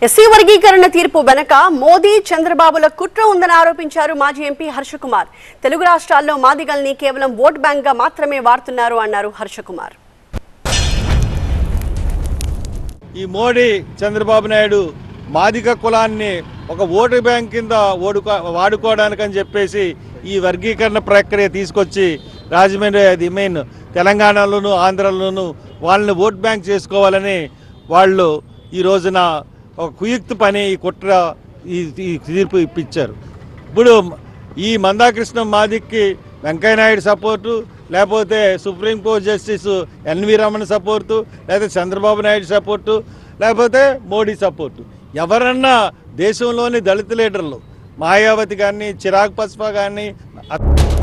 SC వర్గీకరణ తీర్పు వెనక మోదీ చంద్రబాబుల కుట్ర ఉందని ఆరోపించారు మాజీ ఎంపీ హర్షకుమార్ తెలుగు రాష్ట్రాల్లో మాదిగల్ని కేవలం ఓట్ బ్యాంక్ గా మాత్రమే వాడుతున్నారు అన్నారు హర్షకుమార్ ఈ మోడీ చంద్రబాబు నాయుడు మాదిక కులాన్ని ఒక ఓటు బ్యాంక్ కింద ఓడుకో వాడుకోవడానికని చెప్పేసి ఈ వర్గీకరణ ప్రక్రియ తీసుకొచ్చి రాజమండ్రి అది మెయిన్ తెలంగాణలోను ఆంధ్రలోను వాళ్ళని ఓట్ బ్యాంక్ చేసుకోవాలని వాళ్ళు ఈ రోజున ఒక కుయుక్త పని ఈ కుట్ర ఈ ఈ తీర్పు ఇప్పించారు ఇప్పుడు ఈ మందాకృష్ణ మాదిక్కి వెంకయ్యనాయుడు సపోర్టు లేకపోతే supreme court justice NV Ramana support లేకపోతే చంద్రబాబు నాయుడు సపోర్టు లేకపోతే మోడీ సపోర్టు ఎవరన్నా దేశంలోని దళిత లీడర్లు మాయావతి కానీ చిరాగ్ పస్పా కానీ